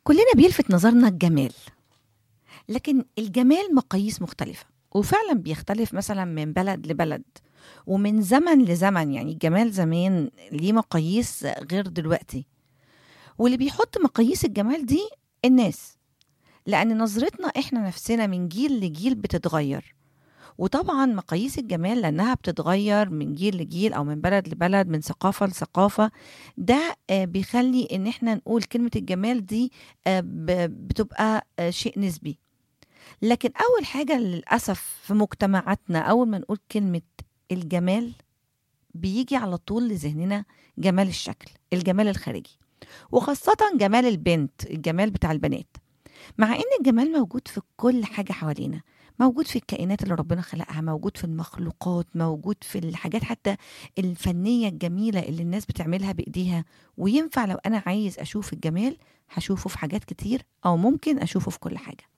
كلنا بيلفت نظرنا الجمال لكن الجمال مقاييس مختلفة وفعلا بيختلف مثلا من بلد لبلد ومن زمن لزمن يعني الجمال زمان ليه مقاييس غير دلوقتي واللي بيحط مقاييس الجمال دي الناس لأن نظرتنا إحنا نفسنا من جيل لجيل بتتغير وطبعا مقاييس الجمال لأنها بتتغير من جيل لجيل أو من بلد لبلد من ثقافة لثقافة ده آه، بيخلي إن إحنا نقول كلمة الجمال دي آه، ب- بتبقى آه، شيء نسبي لكن أول حاجة للأسف في مجتمعاتنا أول ما نقول كلمة الجمال بيجي على طول لذهننا جمال الشكل الجمال الخارجي وخاصة جمال البنت الجمال بتاع البنات مع ان الجمال موجود في كل حاجة حوالينا موجود في الكائنات اللي ربنا خلقها موجود في المخلوقات موجود في الحاجات حتى الفنية الجميلة اللي الناس بتعملها بإيديها وينفع لو أنا عايز أشوف الجمال هشوفه في حاجات كتير أو ممكن أشوفه في كل حاجة